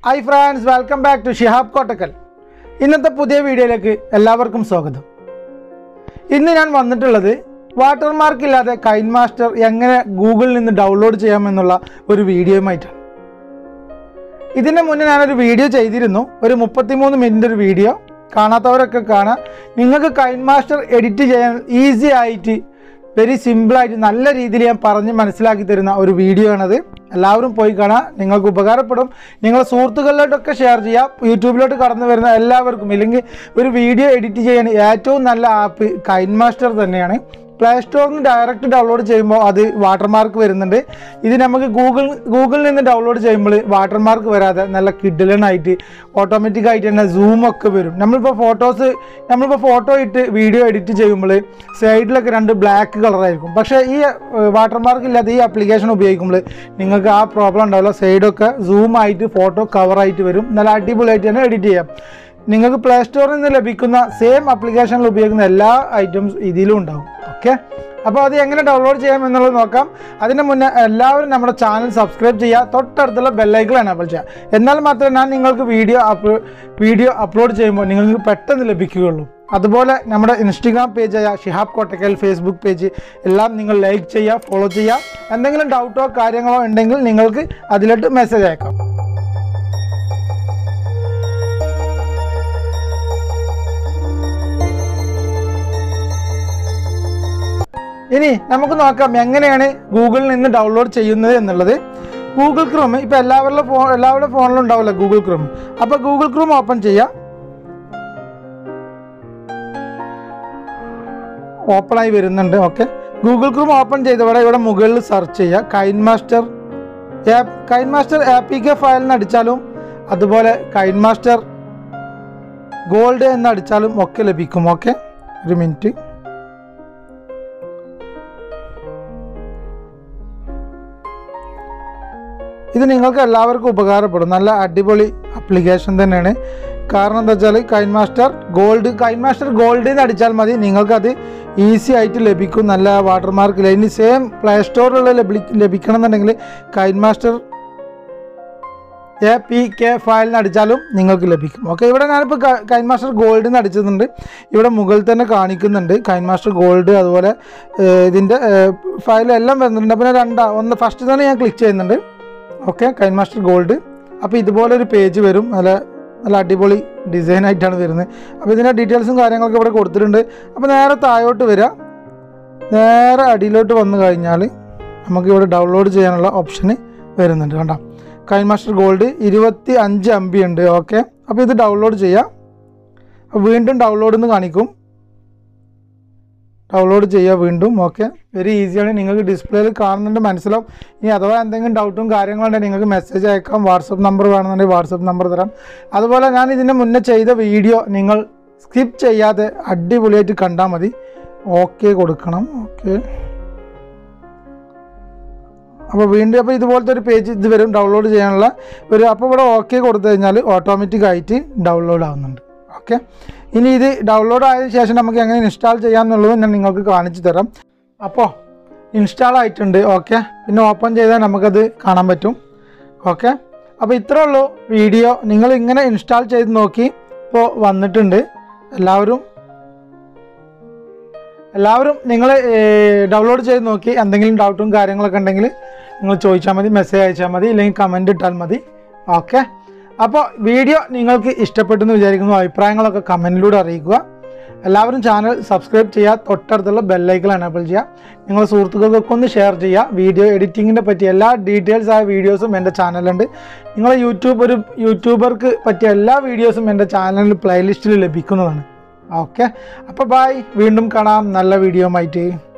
hi friends welcome back to Shihab Kottakkal ഇന്നത്തെ പുതിയ വീഡിയോയിലേക്ക് എല്ലാവർക്കും സ്വാഗതം ഇന്ന് ഞാൻ വന്നിട്ടുള്ളത് വാട്ടർമാർക്ക് ഇല്ലാതെ കൈൻ മാസ്റ്റർ എങ്ങനെ ഗൂഗിളിൽ നിന്ന് ഡൗൺലോഡ് ചെയ്യാമെന്നുള്ള ഒരു വീഡിയോയുമായിട്ടാണ് ഇതിന് മുന്നേ ഞാനൊരു വീഡിയോ ചെയ്തിരുന്നു ഒരു മുപ്പത്തിമൂന്ന് മിനിറ്റ് ഒരു വീഡിയോ കാണാത്തവരൊക്കെ കാണാം നിങ്ങൾക്ക് കൈൻ മാസ്റ്റർ എഡിറ്റ് ചെയ്യാൻ ഈസി ആയിട്ട് വെരി സിമ്പിളായിട്ട് നല്ല രീതിയിൽ ഞാൻ പറഞ്ഞ് മനസ്സിലാക്കി തരുന്ന ഒരു വീഡിയോ ആണത് എല്ലാവരും പോയി കാണാം നിങ്ങൾക്ക് ഉപകാരപ്പെടും നിങ്ങളെ സുഹൃത്തുക്കളിലോട്ടൊക്കെ ഷെയർ ചെയ്യാം യൂട്യൂബിലോട്ട് കടന്നു വരുന്ന എല്ലാവർക്കും ഇല്ലെങ്കിൽ ഒരു വീഡിയോ എഡിറ്റ് ചെയ്യാൻ ഏറ്റവും നല്ല ആപ്പ് കൈൻ മാസ്റ്റർ തന്നെയാണ് പ്ലേ സ്റ്റോറിൽ നിന്ന് ഡയറക്റ്റ് ഡൗൺലോഡ് ചെയ്യുമ്പോൾ അത് വാട്ടർമാർക്ക് വരുന്നുണ്ട് ഇത് നമുക്ക് ഗൂഗിൾ ഗൂഗിളിൽ നിന്ന് ഡൗൺലോഡ് ചെയ്യുമ്പോൾ വാട്ടർമാർക്ക് വരാതെ നല്ല കിഡിലനായിട്ട് ഓട്ടോമാറ്റിക് ആയിട്ട് തന്നെ zoom ഒക്കെ വരും നമ്മളിപ്പോൾ ഫോട്ടോസ് നമ്മളിപ്പോൾ ഫോട്ടോ ഇട്ട് വീഡിയോ എഡിറ്റ് ചെയ്യുമ്പോൾ സൈഡിലൊക്കെ രണ്ട് ബ്ലാക്ക് കളറായിരിക്കും പക്ഷേ ഈ വാട്ടർമാർക്ക് ഇല്ലാത്ത ഈ ആപ്ലിക്കേഷൻ ഉപയോഗിക്കുമ്പോൾ നിങ്ങൾക്ക് ആ പ്രോബ്ലം ഉണ്ടാവില്ല സൈഡൊക്കെ zoom ആയിട്ട് ഫോട്ടോ കവറായിട്ട് വരും നല്ല അടിപൊളിയായിട്ട് തന്നെ എഡിറ്റ് ചെയ്യാം നിങ്ങൾക്ക് പ്ലേ സ്റ്റോറിൽ നിന്ന് ലഭിക്കുന്ന സെയിം ആപ്ലിക്കേഷനിൽ ഉപയോഗിക്കുന്ന എല്ലാ ഐറ്റംസ് ഇതിലും ഉണ്ടാവും ഓക്കെ അപ്പോൾ അത് എങ്ങനെ ഡൗൺലോഡ് ചെയ്യാം എന്നുള്ളത് നോക്കാം അതിന് മുന്നേ എല്ലാവരും നമ്മുടെ ചാനൽ സബ്സ്ക്രൈബ് ചെയ്യുക തൊട്ടടുത്തുള്ള ബെല്ലൈക്കൺ എനേബിൾ ചെയ്യുക എന്നാൽ മാത്രമേ ഞാൻ നിങ്ങൾക്ക് വീഡിയോ അപ്ലോ വീഡിയോ അപ്ലോഡ് ചെയ്യുമ്പോൾ നിങ്ങൾക്ക് പെട്ടെന്ന് ലഭിക്കുകയുള്ളൂ അതുപോലെ നമ്മുടെ ഇൻസ്റ്റഗ്രാം പേജായ ഷിഹാബ് കോട്ടക്കൽ ഫേസ്ബുക്ക് പേജ് എല്ലാം നിങ്ങൾ ലൈക്ക് ചെയ്യുക ഫോളോ ചെയ്യുക എന്തെങ്കിലും ഡൗട്ടോ കാര്യങ്ങളോ ഉണ്ടെങ്കിൽ നിങ്ങൾക്ക് അതിലോട്ട് മെസ്സേജ് അയക്കാം ഇനി നമുക്ക് നോക്കാം എങ്ങനെയാണ് ഗൂഗിളിൽ നിന്ന് ഡൗൺലോഡ് ചെയ്യുന്നത് എന്നുള്ളത് ഗൂഗിൾ ക്രോം ഇപ്പോൾ എല്ലാവരുടെ ഫോൺ എല്ലാവരുടെ ഫോണിലും ഉണ്ടാവില്ല ഗൂഗിൾ ക്രോം അപ്പോൾ ഗൂഗിൾ ക്രോം ഓപ്പൺ ചെയ്യാം ഓപ്പൺ ആയി വരുന്നുണ്ട് ഓക്കെ ഗൂഗിൾ ക്രോം ഓപ്പൺ ചെയ്തവിടെ ഇവിടെ മുകളിൽ സെർച്ച് ചെയ്യുക KineMaster app KineMaster A P K file എന്ന് അടിച്ചാലും അതുപോലെ കൈൻ മാസ്റ്റർ ഗോൾഡ് എന്ന് അടിച്ചാലും ഒക്കെ ലഭിക്കും ഓക്കെ ഒരു മിനിറ്റ് ഇത് നിങ്ങൾക്ക് എല്ലാവർക്കും ഉപകാരപ്പെടും നല്ല അടിപൊളി ആപ്ലിക്കേഷൻ തന്നെയാണ് കാരണം എന്താ വെച്ചാൽ KineMaster gold KineMaster gold എന്ന് അടിച്ചാൽ മതി നിങ്ങൾക്കത് ഈസി ആയിട്ട് ലഭിക്കും നല്ല വാട്ടർമാർക്ക് ഇനി സെയിം പ്ലേ സ്റ്റോറിലുള്ള ലഭി ലഭിക്കണം എന്നുണ്ടെങ്കിൽ KineMaster A P K file എന്ന് അടിച്ചാലും നിങ്ങൾക്ക് ലഭിക്കും ഓക്കെ ഇവിടെ ഞാനിപ്പോൾ കൈൻ മാസ്റ്റർ ഗോൾഡ് എന്ന് അടിച്ചിട്ടുണ്ട് ഇവിടെ മുകളിൽ തന്നെ കാണിക്കുന്നുണ്ട് കൈൻ മാസ്റ്റർ ഗോൾഡ് അതുപോലെ ഏഹ്, ഇതിൻ്റെ ഫയൽ എല്ലാം വരുന്നുണ്ട് അപ്പോൾ ഞാൻ രണ്ടാ ഒന്ന് ഫസ്റ്റ് തന്നെ ഞാൻ ക്ലിക്ക് ചെയ്യുന്നുണ്ട് ഓക്കെ കൈൻ മാസ്റ്റർ ഗോൾഡ് അപ്പോൾ ഇതുപോലെ ഒരു പേജ് വരും നല്ല നല്ല അടിപൊളി ഡിസൈൻ ആയിട്ടാണ് വരുന്നത് അപ്പോൾ ഇതിൻ്റെ ഡീറ്റെയിൽസും കാര്യങ്ങളൊക്കെ ഇവിടെ കൊടുത്തിട്ടുണ്ട് അപ്പോൾ നേരെ താഴോട്ട് വരിക നേരെ അടിയിലോട്ട് വന്നു കഴിഞ്ഞാൽ നമുക്ക് ഇവിടെ ഡൗൺലോഡ് ചെയ്യാനുള്ള ഓപ്ഷന് വരുന്നുണ്ട് കണ്ടോ കൈൻ മാസ്റ്റർ ഗോൾഡ് ഇരുപത്തി അഞ്ച് എം ബി ഉണ്ട് ഓക്കെ അപ്പോൾ ഇത് ഡൗൺലോഡ് ചെയ്യാം അപ്പോൾ വീണ്ടും ഡൗൺലോഡ് എന്ന് കാണിക്കും ഡൗൺലോഡ് ചെയ്യുക വീണ്ടും ഓക്കെ വെരി ഈസിയാണ് നിങ്ങൾക്ക് ഡിസ്പ്ലേയിൽ കാണുന്നുണ്ട് മനസ്സിലാവും ഇനി അഥവാ എന്തെങ്കിലും ഡൗട്ടും കാര്യങ്ങളുണ്ടെങ്കിൽ നിങ്ങൾക്ക് മെസ്സേജ് അയക്കാം വാട്സപ്പ് നമ്പർ വേണമെന്നുണ്ടെങ്കിൽ വാട്സപ്പ് നമ്പർ തരാം അതുപോലെ ഞാൻ ഇതിന് മുന്നേ ചെയ്ത വീഡിയോ നിങ്ങൾ സ്കിപ്പ് ചെയ്യാതെ അടിപൊളിയായിട്ട് കണ്ടാൽ മതി ഓക്കെ കൊടുക്കണം ഓക്കെ അപ്പോൾ വീണ്ടും അപ്പോൾ ഇതുപോലത്തെ ഒരു പേജ് ഇത് വരും ഡൗൺലോഡ് ചെയ്യാനുള്ള ഒരു അപ്പോൾ ഇവിടെ ഓക്കെ കൊടുത്തു കഴിഞ്ഞാൽ ഓട്ടോമാറ്റിക് ആയിട്ട് ഡൗൺലോഡ് ആവുന്നുണ്ട് ഓക്കെ ഇനി ഇത് ഡൗൺലോഡ് ആയതിനു ശേഷം നമുക്ക് എങ്ങനെ ഇൻസ്റ്റാൾ ചെയ്യാമെന്നുള്ളത് ഞാൻ നിങ്ങൾക്ക് കാണിച്ചു തരാം അപ്പോൾ ഇൻസ്റ്റാൾ ആയിട്ടുണ്ട് ഓക്കെ പിന്നെ ഓപ്പൺ ചെയ്താൽ നമുക്കത് കാണാൻ പറ്റും ഓക്കെ അപ്പോൾ ഇത്രേ ഉള്ളൂ വീഡിയോ നിങ്ങൾ ഇങ്ങനെ ഇൻസ്റ്റാൾ ചെയ്ത് നോക്കി ഇപ്പോൾ വന്നിട്ടുണ്ട് എല്ലാവരും എല്ലാവരും നിങ്ങൾ ഡൗൺലോഡ് ചെയ്ത് നോക്കി എന്തെങ്കിലും ഡൗട്ടും കാര്യങ്ങളൊക്കെ ഉണ്ടെങ്കിൽ നിങ്ങൾ ചോദിച്ചാൽ മതി മെസ്സേജ് അയച്ചാൽ മതി അല്ലെങ്കിൽ കമൻറ്റ് ഇട്ടാൽ മതി ഓക്കെ അപ്പോൾ വീഡിയോ നിങ്ങൾക്ക് ഇഷ്ടപ്പെട്ടു എന്ന് വിചാരിക്കുന്നു അഭിപ്രായങ്ങളൊക്കെ കമൻറ്റിലൂടെ അറിയിക്കുക എല്ലാവരും ചാനൽ സബ്സ്ക്രൈബ് ചെയ്യുക തൊട്ടടുത്തുള്ള ബെല്ലൈക്കൽ എനേബിൾ ചെയ്യുക നിങ്ങളുടെ സുഹൃത്തുക്കൾക്കൊക്കെ ഒന്ന് ഷെയർ ചെയ്യുക വീഡിയോ എഡിറ്റിങ്ങിനെ പറ്റിയ എല്ലാ ഡീറ്റെയിൽസ് ആയ വീഡിയോസും എൻ്റെ ചാനലുണ്ട് നിങ്ങളെ യൂട്യൂബ് ഒരു യൂട്യൂബർക്ക് പറ്റിയ എല്ലാ വീഡിയോസും എൻ്റെ ചാനലിൽ പ്ലേലിസ്റ്റിൽ ലഭിക്കുന്നതാണ് ഓക്കെ അപ്പോൾ ബായ് വീണ്ടും കാണാം നല്ല വീഡിയോ ആയിട്ട്